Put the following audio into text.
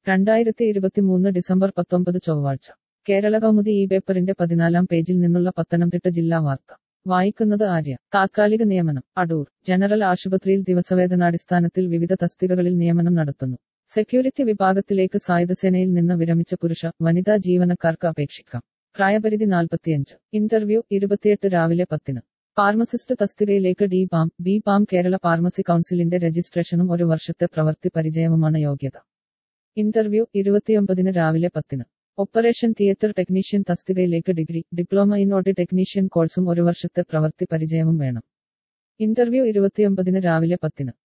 രണ്ടായിരത്തി ഇരുപത്തിമൂന്ന് ഡിസംബർ പത്തൊമ്പത് ചൊവ്വാഴ്ച കേരള കൗമുദി ഈ പേപ്പറിന്റെ പതിനാലാം പേജിൽ നിന്നുള്ള പത്തനംതിട്ട ജില്ലാ വാർത്ത വായിക്കുന്നത് ആര്യ താത്കാലിക നിയമനം അടൂർ ജനറൽ ആശുപത്രിയിൽ ദിവസവേതനാടിസ്ഥാനത്തിൽ വിവിധ തസ്തികകളിൽ നിയമനം നടത്തുന്നു സെക്യൂരിറ്റി വിഭാഗത്തിലേക്ക് സായുധസേനയിൽ നിന്ന് വിരമിച്ച പുരുഷ വനിതാ ജീവനക്കാർക്ക് അപേക്ഷിക്കാം പ്രായപരിധി നാൽപ്പത്തിയഞ്ച് ഇന്റർവ്യൂ ഇരുപത്തിയെട്ട് രാവിലെ പത്തിന് ഫാർമസിസ്റ്റ് തസ്തികയിലേക്ക് D pharm B pharm Kerala pharmacy കൗൺസിലിന്റെ രജിസ്ട്രേഷനും ഒരു വർഷത്തെ പ്രവൃത്തി പരിചയവുമാണ് യോഗ്യത ഇന്റർവ്യൂ ഇരുപത്തിയൊമ്പതിന് രാവിലെ പത്തിന് ഓപ്പറേഷൻ തിയേറ്റർ ടെക്നീഷ്യൻ തസ്തികയിലേക്ക് degree diploma in OT technician കോഴ്സും ഒരു വർഷത്തെ പ്രവൃത്തി പരിചയവും വേണം ഇന്റർവ്യൂ ഇരുപത്തിയൊമ്പതിന് രാവിലെ പത്തിന്